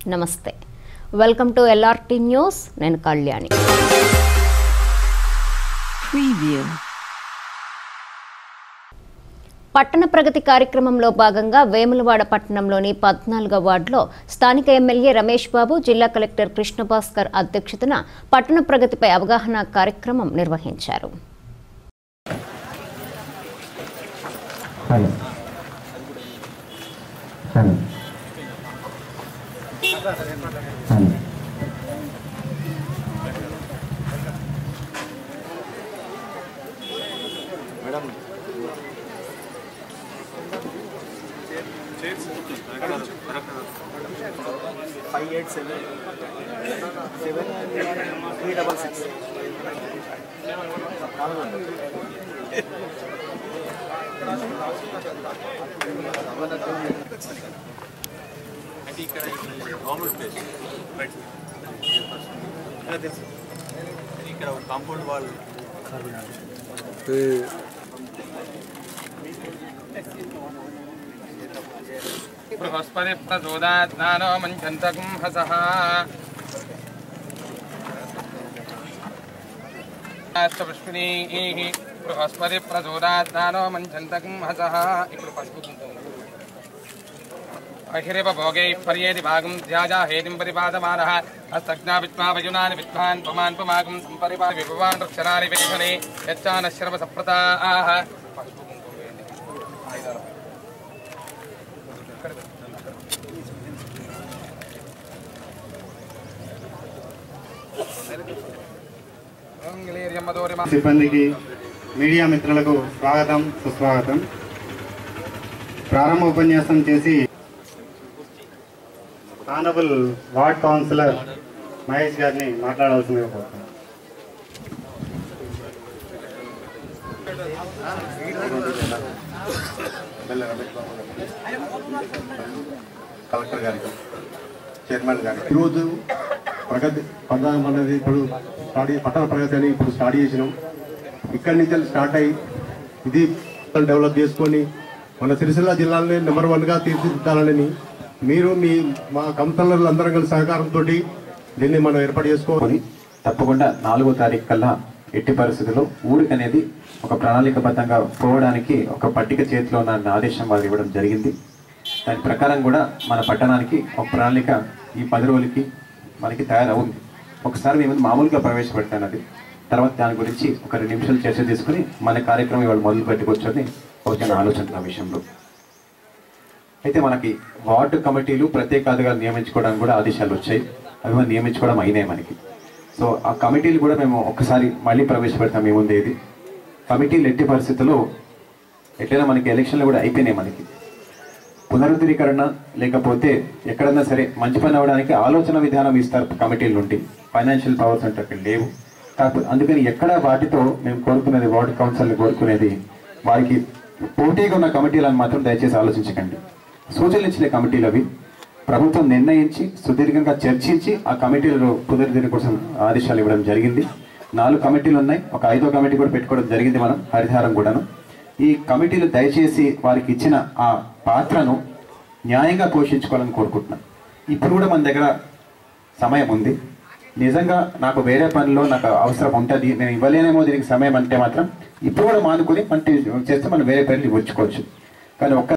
నమస్తే welcome to LRT news నేను Kalyani Preview. పట్టణ ప్రగతి కార్యక్రమంలో భాగంగా వేములవాడ పట్టణంలోని పద్నాలుగో వార్డులో స్థానిక ఎమ్మెల్యే రమేష్ బాబు జిల్లా కలెక్టర్ కృష్ణభాస్కర్ అధ్యక్షతన పట్టణ ప్రగతిపై అవగాహన కార్యక్రమం నిర్వహించారు hello hello hello five eight seven seven three double six అంటే ఇక్కడ మామూలు ప్లేస్ రైట్ తెలుసు ఇక్కడ కాంపౌండ్ వాల్ బృహస్పతి ప్రచోదాత్నానో మంచంతకం హసః అష్టపుష్పిణీః బృహస్పతి ప్రచోదాత్నానో మంచంతకం హసః ఇప్పుడు పసుపు కుంకుమ అహిరివ భోగై పర్యేది భాగం ధ్యాజా హేతిం పరిపాదమానః హస్తజ్ఞా విద్మా వయునాని విద్వాన్ పమాన్ పమాగం సంపరిపాద విభవాన్ వృక్షరాని వేషణే యచ్చాన శర్మ సప్రతాః పసుపు కుంకుమ వేయండి ఐదారు మంగళీర్యమ్మదోరిమ సిబ్బందికి మీడియా మిత్రులకు స్వాగతం సుస్వాగతం ప్రారంభ ఉపన్యాసం చేసి ఆనబుల్ వార్డ్ కౌన్సిలర్ మహేష్ గారిని మాట్లాడాల్సిందిగా కోరుతున్నాను కలెక్టర్ గారికి చైర్మన్ గారికి ఈరోజు ప్రగతి పద్నాలుగు అనేది ఇప్పుడు స్టార్ట్ అయ్యి- పట్టణ ప్రగతి అని ఇప్పుడు స్టార్ట్ చేసినాం ఇక్కడి నుంచి స్టార్ట్ అయ్యి ఇది డెవలప్ చేసుకొని మన సిరిసిల్ల జిల్లాని నెంబర్ వన్గా తీర్చిదిద్దాలని మీరు మీ మా కౌన్సిలర్లు అందరం కలిసి సహకారంతో దీన్ని మనం ఏర్పాటు చేసుకోవాలి తప్పకుండా నాలుగో తారీఖు కల్లా ఎట్టి పరిస్థితుల్లో ఊరికి అనేది ఒక ప్రణాళికబద్ధంగా పోవడానికి ఒక పట్టిక చేతిలో ఉన్న ఆదేశం వారు ఇవ్వడం జరిగింది దాని ప్రకారం కూడా మన పట్టణానికి ఒక ప్రణాళిక ఈ పది రోజులకి మనకి తయారవుంది ఒకసారి మేము మామూలుగా ప్రవేశపెట్టాను అది తర్వాత దాని గురించి ఒక రెండు నిమిషాలు చర్చ తీసుకుని మన కార్యక్రమం ఇవాళ మొదలు పెట్టుకొచ్చని ఒక చిన్న ఆలోచన నా విషయంలో అయితే మనకి వార్డు కమిటీలు ప్రత్యేకాదిగా నియమించుకోవడానికి కూడా ఆదేశాలు వచ్చాయి అవి మనం నియమించుకోవడం అయినాయి మనకి సో ఆ కమిటీలు కూడా మేము ఒకసారి మళ్ళీ ప్రవేశపెడతాం ఏముంది ఇది కమిటీలు ఎట్టి పరిస్థితుల్లో ఎట్లయినా మనకి ఎలక్షన్లు కూడా అయిపోయినాయి మనకి పునరుద్ధరీకరణ లేకపోతే ఎక్కడన్నా సరే మంచి పని అవ్వడానికి ఆలోచన విధానం ఇస్తారు కమిటీల నుండి ఫైనాన్షియల్ పవర్స్ అంటే అక్కడ లేవు కాకపోతే అందుకని ఎక్కడ వాటితో మేము కోరుకునేది వార్డు కౌన్సిల్ని కోరుకునేది వారికి పోటీగా ఉన్న కమిటీలను మాత్రం దయచేసి ఆలోచించకండి సూచనలు ఇచ్చిన కమిటీలు అవి ప్రభుత్వం నిర్ణయించి సుదీర్ఘంగా చర్చించి ఆ కమిటీలు పునరుద్ధరణ కోసం ఆదేశాలు ఇవ్వడం జరిగింది నాలుగు కమిటీలు ఉన్నాయి ఒక ఐదో కమిటీ కూడా పెట్టుకోవడం జరిగింది మనం హరితహారం కూడాను ఈ కమిటీలు దయచేసి వారికి ఇచ్చిన ఆ పాత్రను న్యాయంగా పోషించుకోవాలని కోరుకుంటున్నాను ఇప్పుడు కూడా మన దగ్గర సమయం ఉంది నిజంగా నాకు వేరే పనిలో నాకు అవసరం ఉంటుంది నేను ఇవ్వలేనేమో దీనికి సమయం అంటే మాత్రం ఇప్పుడు కూడా మానుకొని అంటే చేస్తే మనం వేరే పనులు ఇవ్వచ్చుకోవచ్చు కానీ ఒక్క